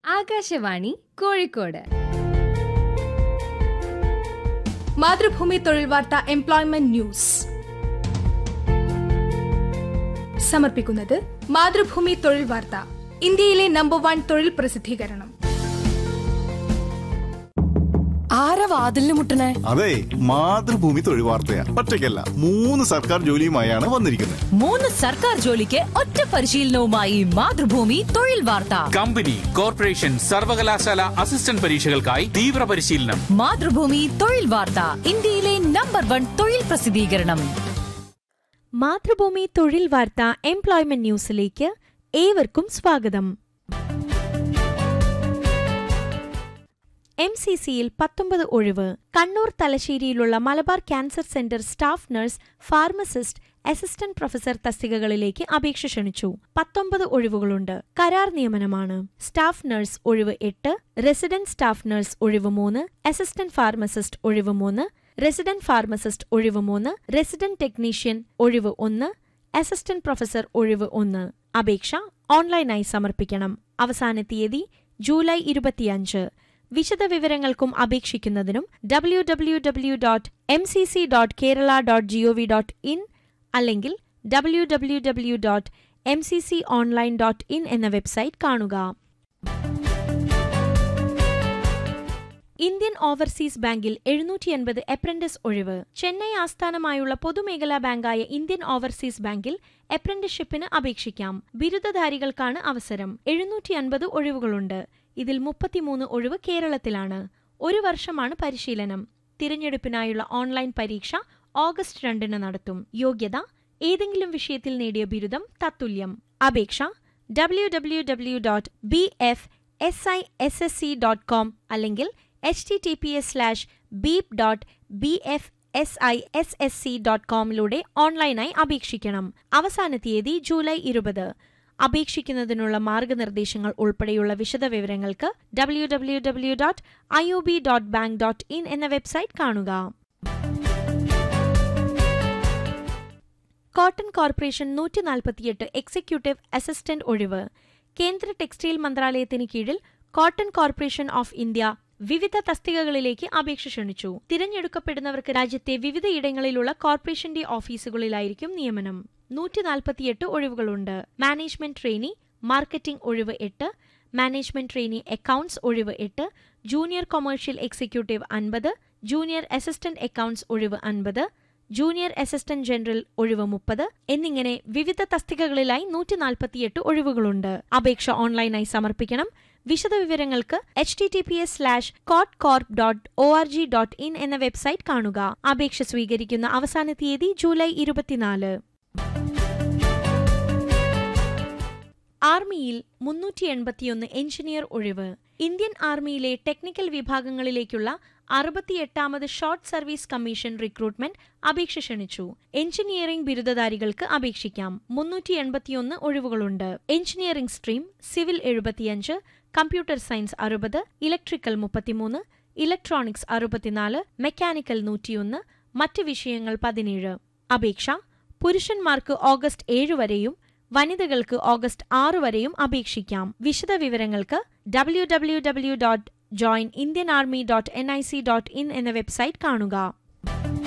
ആകാശവാണി കോഴിക്കോട് മാതൃഭൂമി തൊഴിൽ വാർത്ത employment news സമർപ്പിക്കുന്നത് മാതൃഭൂമി തൊഴിൽ വാർത്ത ഇന്ത്യയിലെ നമ്പർ വൺ തൊഴിൽ പ്രസിദ്ധീകരണം ആരാ വാതിലിന് മുട്ടണേ അതെ മാതൃഭൂമി തൊഴിൽ വാർത്തയാ ഒറ്റയ്ക്കല്ല മൂന്ന് സർക്കാർ ജോലിയുമായാണ് വന്നിരിക്കുന്നത് മൂന്ന് സർക്കാർ ജോലിക്ക് ഒറ്റ പരിശീലനവുമായി മാതൃഭൂമി തൊഴിൽ വാർത്ത കമ്പനി കോർപ്പറേഷൻ സർവകലാശാല അസിസ്റ്റന്റ് പരീക്ഷകൾക്കായി തീവ്ര പരിശീലനം മാതൃഭൂമി തൊഴിൽ വാർത്ത ഇന്ത്യയിലെ നമ്പർ വൺ തൊഴിൽ പ്രസിദ്ധീകരണം മാതൃഭൂമി തൊഴിൽ വാർത്ത എംപ്ലോയ്മെന്റ് ന്യൂസിലേക്ക് ഏവർക്കും സ്വാഗതം എം സി സിയിൽ പത്തൊമ്പത് ഒഴിവ് കണ്ണൂർ തലശ്ശേരിയിലുള്ള Malabar cancer centre staff nurse pharmacist assistant professor തസ്തികകളിലേക്ക് അപേക്ഷ ക്ഷണിച്ചു പത്തൊമ്പത് ഒഴിവുകളുണ്ട് കരാർ നിയമനമാണ് സ്റ്റാഫ് നഴ്സ് ഒഴിവ് എട്ട് റെസിഡന്റ് സ്റ്റാഫ് നഴ്സ് ഒഴിവ് മൂന്ന് അസിസ്റ്റന്റ് ഫാർമസിസ്റ്റ് ഒഴിവ് മൂന്ന് റെസിഡന്റ് ഫാർമസിസ്റ്റ് ഒഴിവ് മൂന്ന് റെസിഡന്റ് ടെക്നീഷ്യൻ ഒഴിവ് ഒന്ന് അസിസ്റ്റന്റ് പ്രൊഫസർ ഒഴിവ് ഒന്ന് അപേക്ഷ ഓൺലൈനായി സമർപ്പിക്കണം അവസാന തീയതി ജൂലൈ ഇരുപത്തിയഞ്ച് വിശദവിവരങ്ങൾക്കും അപേക്ഷിക്കുന്നതിനും W W W dot M C C dot Kerala dot G O V dot in അല്ലെങ്കിൽ W W W dot M C C online dot in എന്ന വെബ്സൈറ്റ് കാണുക ഇന്ത്യൻ ഓവർസീസ് ബാങ്കിൽ എഴുന്നൂറ്റി എൺപത് അപ്രന്റിസ് ഒഴിവ് ചെന്നൈ ആസ്ഥാനമായുള്ള പൊതുമേഖലാ ബാങ്കായ ഇന്ത്യൻ ഓവർസീസ് ബാങ്കിൽ അപ്രന്റിസ്ഷിപ്പിന് അപേക്ഷിക്കാം ബിരുദധാരികൾക്കാണ് അവസരം എഴുന്നൂറ്റി അൻപത് ഒഴിവുകളുണ്ട് ഇതിൽ മുപ്പത്തിമൂന്ന് ഒഴിവ് കേരളത്തിലാണ് ഒരു വർഷമാണ് പരിശീലനം തിരഞ്ഞെടുപ്പിനായുള്ള ഓൺലൈൻ പരീക്ഷ ഓഗസ്റ്റ് രണ്ടിന് നടത്തും യോഗ്യത ഏതെങ്കിലും വിഷയത്തിൽ നേടിയ ബിരുദം തത്തുല്യം അപേക്ഷ W W W dot B F S I S S C dot com അല്ലെങ്കിൽ H T T P S slash beep dot B F S I S S C dot കോമിലൂടെ ഓൺലൈനായി അപേക്ഷിക്കണം അവസാന തീയതി ജൂലൈ ഇരുപത് അപേക്ഷിക്കുന്നതിനുള്ള മാർഗനിർദ്ദേശങ്ങൾ ഉൾപ്പെടെയുള്ള വിശദവിവരങ്ങൾക്ക് W W W dot I O B dot bank dot in എന്ന വെബ്സൈറ്റ് കാണുക കോട്ടൺ കോർപ്പറേഷൻ നൂറ്റി നാൽപ്പത്തിയെട്ട് എക്സിക്യൂട്ടീവ് അസിസ്റ്റന്റ് ഒഴിവ് കേന്ദ്ര ടെക്സ്റ്റൈൽ മന്ത്രാലയത്തിന് കീഴിൽ കോട്ടൺ കോർപ്പറേഷൻ ഓഫ് ഇന്ത്യ വിവിധ തസ്തികകളിലേക്ക് അപേക്ഷ ക്ഷണിച്ചു തിരഞ്ഞെടുക്കപ്പെടുന്നവർക്ക് രാജ്യത്തെ വിവിധയിടങ്ങളിലുള്ള കോർപ്പറേഷന്റെ ഓഫീസുകളിലായിരിക്കും നിയമനം നൂറ്റി നാൽപ്പത്തിയെട്ട് ഒഴിവുകളുണ്ട് മാനേജ്മെന്റ് ട്രെയിനി മാർക്കറ്റിംഗ് ഒഴിവ് എട്ട് മാനേജ്മെന്റ് ട്രെയിനി അക്കൌണ്ട്സ് ഒഴിവ് എട്ട് ജൂനിയർ കൊമേഴ്ഷ്യൽ എക്സിക്യൂട്ടീവ് അൻപത് ജൂനിയർ അസിസ്റ്റന്റ് അക്കൌണ്ട്സ് ഒഴിവ് അൻപത് ജൂനിയർ അസിസ്റ്റന്റ് ജനറൽ ഒഴിവ് മുപ്പത് എന്നിങ്ങനെ വിവിധ തസ്തികകളിലായി നൂറ്റി നാൽപ്പത്തിയെട്ട് ഒഴിവുകളുണ്ട് അപേക്ഷ ഓൺലൈനായി സമർപ്പിക്കണം വിശദവിവരങ്ങൾക്ക് H T T P S slash cot corp dot O R G dot in എന്ന വെബ്സൈറ്റ് കാണുക അപേക്ഷ സ്വീകരിക്കുന്ന അവസാന തീയതി ജൂലൈ ഇരുപത്തിനാല് ആർമിയിൽ മുന്നൂറ്റി എൺപത്തിയൊന്ന് എഞ്ചിനീയർ ഒഴിവ് ഇന്ത്യൻ ആർമിയിലെ ടെക്നിക്കൽ വിഭാഗങ്ങളിലേക്കുള്ള അറുപത്തിയെട്ടാമത് ഷോർട്ട് സർവീസ് കമ്മീഷൻ റിക്രൂട്ട്മെന്റ് അപേക്ഷ ക്ഷണിച്ചു എഞ്ചിനീയറിംഗ് ബിരുദധാരികൾക്ക് അപേക്ഷിക്കാം മുന്നൂറ്റി എൺപത്തിയൊന്ന് ഒഴിവുകളുണ്ട് എഞ്ചിനീയറിംഗ് സ്ട്രീം സിവിൽ എഴുപത്തിയഞ്ച് കമ്പ്യൂട്ടർ സയൻസ് അറുപത് ഇലക്ട്രിക്കൽ മുപ്പത്തിമൂന്ന് ഇലക്ട്രോണിക്സ് അറുപത്തിനാല് മെക്കാനിക്കൽ നൂറ്റിയൊന്ന് മറ്റ് വിഷയങ്ങൾ പതിനേഴ് അപേക്ഷ പുരുഷന്മാർക്ക് ഓഗസ്റ്റ് ഏഴ് വരെയും വനിതകൾക്ക് ഓഗസ്റ്റ് ആറ് വരെയും അപേക്ഷിക്കാം വിശദവിവരങ്ങൾക്ക് W W W dot join Indian army dot N I C dot in എന്ന വെബ്സൈറ്റ് കാണുക